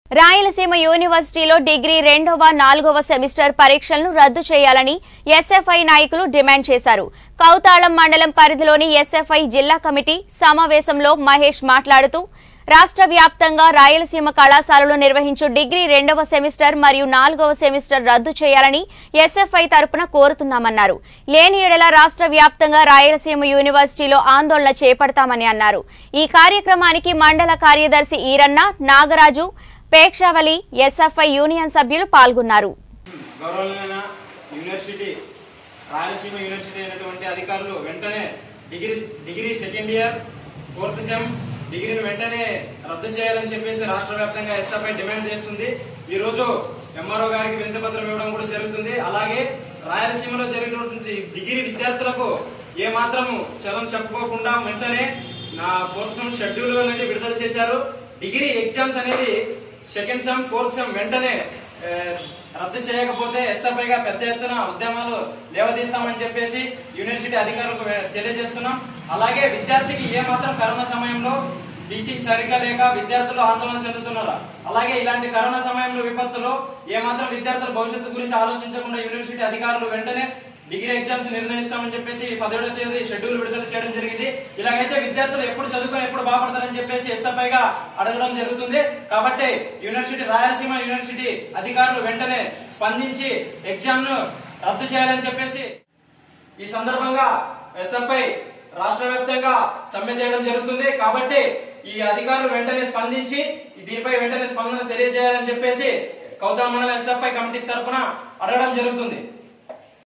రాయలసీమ యూనివర్సిటీలో డిగ్రీ రెండవ నాలుగవ సెమిస్టర్ పరీక్షలను రద్దు చేయాలని ఎస్ఎఫ్ఐ నాయకులు డిమాండ్ చేశారు కౌతాళం మండలం పరిధిలోని ఎస్ఎఫ్ఐ జిల్లా కమిటీ సమావేశంలో మహేష్ మాట్లాడుతూ రాష్ట్ర వ్యాప్తంగా రాయలసీమ కళాశాలలో నిర్వహించు డిగ్రీ రెండవ సెమిస్టర్ మరియు నాలుగవ సెమిస్టర్ రద్దు చేయాలని ఎస్ఎఫ్ఐ తరపున కోరుతున్నామన్నారు లేని ఎడల రాష్ట్ర వ్యాప్తంగా రాయలసీమ యూనివర్సిటీలో ఆందోళన చేపడతామని అన్నారు ఈ కార్యక్రమానికి మండల కార్యదర్శి ఈరన్న నాగరాజు పేక్షావలి ఎస్ఎఫ్ఐ యూనియన్ సభ్యులు పాల్గొన్నారు గౌరవనీయ యూనివర్సిటీ రాయలసీమ యూనివర్సిటీ అయినటువంటి అధికారులు వెంటనే degree degree second year fourth sem డిగ్రీని వెంటనే రద్దు చేయాలని చెప్పేసి రాష్ట్ర వ్యాప్తంగా ఎస్ఎఫ్ఐ డిమాండ్ చేస్తుంది ఈ రోజు ఎంఆర్ఓ గారికి వినతి పత్రం ఇవ్వడం కూడా జరుగుతుంది అలాగే రాయలసీమలో జరిగినటువంటి డిగ్రీ విద్యార్థులకు ఏ మాత్రము చలం చెప్పుకోకుండా వెంటనే నా ఫోర్త్ సెమ్ షెడ్యూల్ అనేది విడుదల చేశారు డిగ్రీ ఎగ్జామ్స్ అనేది సెకండ్ సెమ్ ఫోర్త్ సెమ్ వెంటనే ఏ, రద్దు చేయకపోతే ఎస్ఎఫ్ఐ గా పెద్ద ఎత్తున ఉద్యమాలు లేవదీస్తామని చెప్పేసి యూనివర్సిటీ అధికారులకు వే- తెలియజేస్తున్నాం అలాగే విద్యార్థికి ఏ మాత్రం కరోనా సమయంలో టీచింగ్ సరిగ్గా లేక విద్యార్థులు ఆందోళన చెందుతున్నారు అలాగే ఇలాంటి కరోనా సమయంలో విపత్తులో ఏ మాత్రం విద్యార్థుల భవిష్యత్తు గురించి ఆలోచించకుండా యూనివర్సిటీ అధికారులు వెంటనే డిగ్రీ ఎగ్జామ్స్ నిర్ణయిస్తామని చెప్పేసి పదిహేడో తేదీ షెడ్యూల్ విడుదల చేయడం జరిగింది ఇలాగైతే విద్యార్థులు ఎప్పుడు చదువుకొని ఎప్పుడు బాగుపడతారని చెప్పేసి ఎస్ఎఫ్ఐ గా అడగడం జరుగుతుంది కాబట్టి యూనివర్సిటీ రాయలసీమ యూనివర్సిటీ అధికారులు వెంటనే స్పందించి ఎగ్జామ్ ను రద్దు చేయాలని చెప్పేసి ఈ సందర్భంగా ఎస్ఎఫ్ఐ రాష్ట్ర వ్యాప్తంగా సమ్మె చేయడం జరుగుతుంది కాబట్టి ఈ అధికారులు వెంటనే స్పందించి దీనిపై వెంటనే స్పందన తెలియజేయాలని చెప్పేసి కౌతల మండలం ఎస్ఎఫ్ఐ కమిటీ తరఫున అడగడం జరుగుతుంది